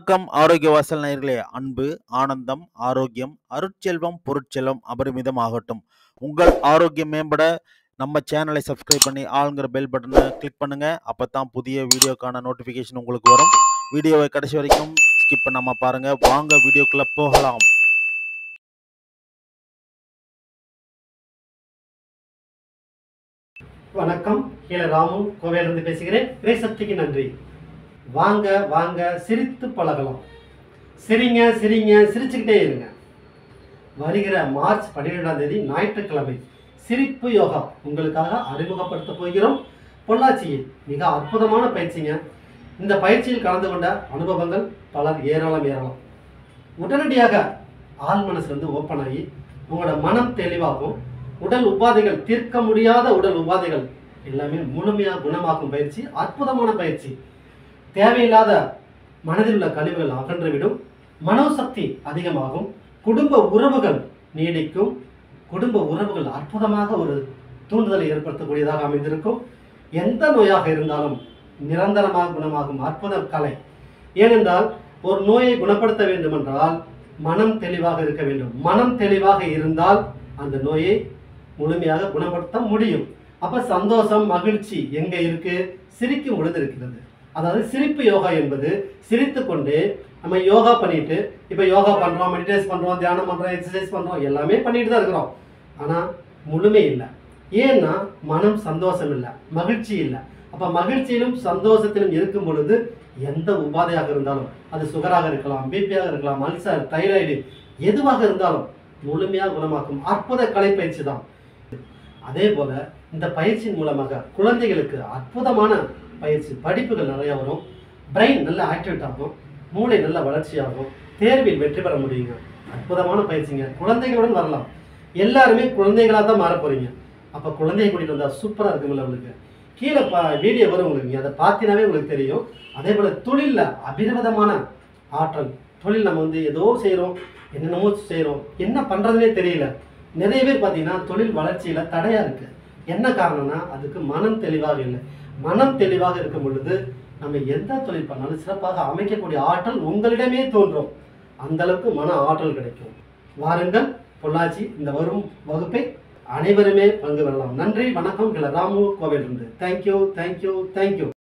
வணக்கம் ஆரோக்கிய வாசல் நேயர்களே அன்பு ஆனந்தம் ஆரோக்கியம் அருட்செல்வம் பொருட்செல்வம் அபரிமிதம் ஆகட்டும் உங்கள் ஆரோக்கியம் மேம்பட நம்ம சேனலை சப்ஸ்கிரைப் பண்ணி ஆளுங்கிற பெல் பட்டனை கிளிக் பண்ணுங்க அப்பதான் புதிய வீடியோக்கான நோட்டிஃபிகேஷன் உங்களுக்கு வரும் வீடியோவை கடைசி வரைக்கும் ஸ்கிப் பண்ணாம பாருங்க வாங்க வீடியோக்குள்ள போகலாம் வணக்கம் கீழே ராமு கோவையிலிருந்து பேசுகிறேன் இறைசக்திக்கு நன்றி வாங்க வாங்க சிரித்து பழகலாம் சிரிங்க சிரிங்க சிரிச்சுக்கிட்டே இருங்க வருகிற மார்ச் பன்னிரெண்டாம் தேதி ஞாயிற்றுக்கிழமை சிரிப்பு யோகா உங்களுக்காக அறிமுகப்படுத்த போகிறோம் பொள்ளாச்சியில் மிக அற்புதமான பயிற்சிங்க இந்த பயிற்சியில் கலந்து கொண்ட அனுபவங்கள் பலர் ஏராளம் ஏராளம் உடனடியாக ஆள் மனசு வந்து ஓப்பன் ஆகி உங்களோட மனம் தெளிவாகும் உடல் உபாதைகள் தீர்க்க முடியாத உடல் உபாதைகள் எல்லாமே முழுமையாக குணமாக்கும் பயிற்சி அற்புதமான பயிற்சி தேவையில்லாத மனதில் உள்ள கழிவுகள் அகன்றுவிடும் மனோசக்தி அதிகமாகும் குடும்ப உறவுகள் நீடிக்கும் குடும்ப உறவுகள் அற்புதமாக ஒரு தூண்டுதலை ஏற்படுத்தக்கூடியதாக அமைந்திருக்கும் எந்த நோயாக இருந்தாலும் நிரந்தரமாக குணமாகும் அற்புத கலை ஏனென்றால் ஒரு நோயை குணப்படுத்த வேண்டுமென்றால் மனம் தெளிவாக இருக்க வேண்டும் மனம் தெளிவாக இருந்தால் அந்த நோயை முழுமையாக குணப்படுத்த முடியும் அப்ப சந்தோஷம் மகிழ்ச்சி எங்க இருக்கு சிரிக்கும் பொழுது இருக்கிறது அதாவது சிரிப்பு யோகா என்பது சிரித்து கொண்டு நம்ம யோகா பண்ணிட்டு இப்ப யோகா பண்றோம் மெடிடேஷன் பண்றோம் தியானம் பண்றோம் எக்ஸசைஸ் பண்றோம் எல்லாமே பண்ணிட்டு தான் இருக்கிறோம் ஆனா முழுமை இல்லை ஏன்னா மனம் சந்தோஷம் இல்லை மகிழ்ச்சி இல்லை அப்ப மகிழ்ச்சியிலும் சந்தோஷத்திலும் இருக்கும் பொழுது எந்த உபாதையாக இருந்தாலும் அது சுகராக இருக்கலாம் பிபியாக இருக்கலாம் அல்சர் தைராய்டு எதுவாக இருந்தாலும் முழுமையாக குணமாக்கும் அற்புத கலைப்பயிற்சி தான் அதே போல இந்த பயிற்சியின் மூலமாக குழந்தைகளுக்கு அற்புதமான பயிற்சி படிப்புகள் நிறைய வரும் பிரெயின் நல்ல ஆக்டிவேட் ஆகும் மூளை நல்ல வளர்ச்சியாகும் தேர்வில் வெற்றி பெற முடியுங்க அற்புதமான பயிற்சிங்க குழந்தைகளுடன் வரலாம் எல்லாருமே குழந்தைகளாக தான் மாற போறீங்க அப்போ குழந்தையை கூட்டிட்டு வந்தா சூப்பராக இருக்கும்ல உங்களுக்கு கீழே பா வீடியோ வரும் உங்களுக்கு நீங்க அதை பார்த்தினாவே உங்களுக்கு தெரியும் அதே போல தொழிலில் அபிரதமான ஆற்றல் தொழில் நம்ம வந்து ஏதோ செய்கிறோம் என்னென்னமோ செய்கிறோம் என்ன பண்ணுறதுனே தெரியல நிறைய பேர் பார்த்தீங்கன்னா தொழில் வளர்ச்சியில் தடையாக இருக்குது என்ன காரணம்னா அதுக்கு மனம் தெளிவாக இல்லை மனம் தெளிவாக இருக்கும் பொழுது நம்ம எந்த தொழில் பண்ணாலும் சிறப்பாக அமைக்கக்கூடிய ஆற்றல் உங்களிடமே தோன்றும் அந்த அளவுக்கு மன ஆற்றல் கிடைக்கும் வாருங்கள் பொள்ளாச்சி இந்த வரும் வகுப்பை அனைவருமே பங்கு பெறலாம் நன்றி வணக்கம் கிள ராமு கோவிலிருந்து தேங்க்யூ தேங்க்யூ தேங்க்யூ